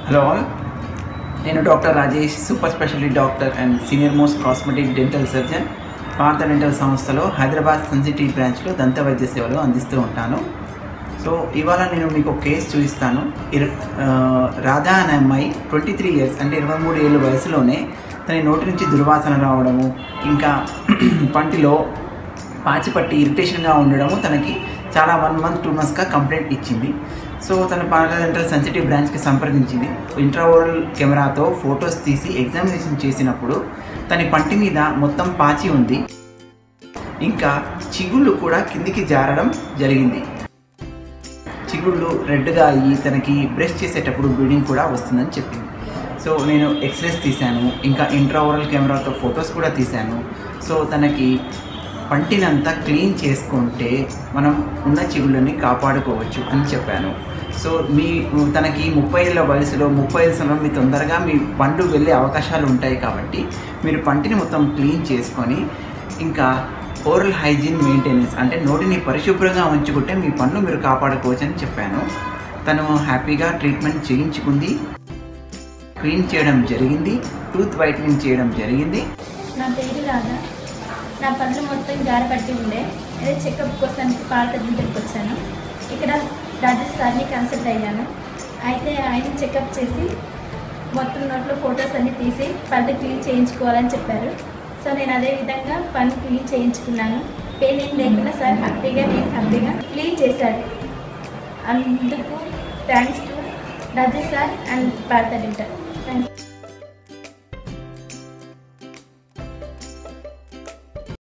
hello all నేను doctor Rajesh super speciality doctor and senior most cosmetic dental surgeon Bharat dental సంస్థలో Hyderabad sensitive బ్రాంచ్లో దంత వైద్య సేవలు అందిస్తూ ఉంటాను సో ఇవాళ నేను మీకు ఒక కేసు చూపిస్తాను ఇర- ఆ, రాధా అనే అమ్మాయి ట్వంటీ త్రీ ఇయర్స్ అంటే ఇరవై మూడు ఏళ్ళ వయసులోనే తన నోటి నుంచి దుర్వాసన రావడము ఇంకా పంటిలో పాచిపట్టి ఇరిటేషన్గా ఉండడము తనకి చాలా వన్ మంత్ టూ మంత్స్గా కంప్లైంట్ ఇచ్చింది సో తన పార్లర్ డెంటల్ సెన్సిటివ్ బ్రాంచ్కి సంప్రదించింది ఇంట్రావోరల్ కెమెరాతో ఫొటోస్ తీసి ఎగ్జామినేషన్ చేసినప్పుడు తన పంటి మీద మొత్తం పాచి ఉంది ఇంకా చిగుళ్ళు కూడా కిందికి జారడం జరిగింది చిగుళ్ళు రెడ్గా అయ్యి తనకి బ్రష్ చేసేటప్పుడు బ్లీడింగ్ కూడా వస్తుందని చెప్పింది సో నేను ఎక్స్రేస్ తీశాను ఇంకా ఇంట్రావరల్ కెమెరాతో ఫొటోస్ కూడా తీశాను సో తనకి పంటినంతా క్లీన్ చేసుకుంటే మనం ఉన్న చిగుళ్ళని కాపాడుకోవచ్చు అని చెప్పాను సో మీ తనకి ముప్పై ఏళ్ళ వయసులో ముప్పై ఐదు సంవత్సరం మీ తొందరగా మీ పండు వెళ్ళే అవకాశాలు ఉంటాయి కాబట్టి మీరు పంటిని మొత్తం క్లీన్ చేసుకొని ఇంకా ఓరల్ హైజీన్ మెయింటెనెన్స్ అంటే నోటిని పరిశుభ్రంగా ఉంచుకుంటే మీ పన్ను మీరు కాపాడుకోవచ్చు అని చెప్పాను తను హ్యాపీగా ట్రీట్మెంట్ చేయించుకుంది క్లీన్ చేయడం జరిగింది టూత్ వైట్నింగ్ చేయడం జరిగింది నా పేరు రాధా నా పనులు మొత్తం జారపట్టి ఉండే అదే చెకప్ కోసం పాత దగ్గరికి వచ్చాను ఇక్కడ రాజేష్ సార్ని కన్సల్ట్ అయ్యాను అయితే ఆయన చెకప్ చేసి మొత్తం నోట్లో ఫొటోస్ అన్ని తీసి పళ్ళు క్లీన్ చేయించుకోవాలని చెప్పారు సో నేను అదే విధంగా పన్ను క్లీన్ చేయించుకున్నాను పెయిన్ ఏం లేకుండా సార్ హ్యాపీగా నేను హ్యాపీగా క్లీన్ చేశారు అందుకు thanks to Rajesh sir and Bharat dental thank you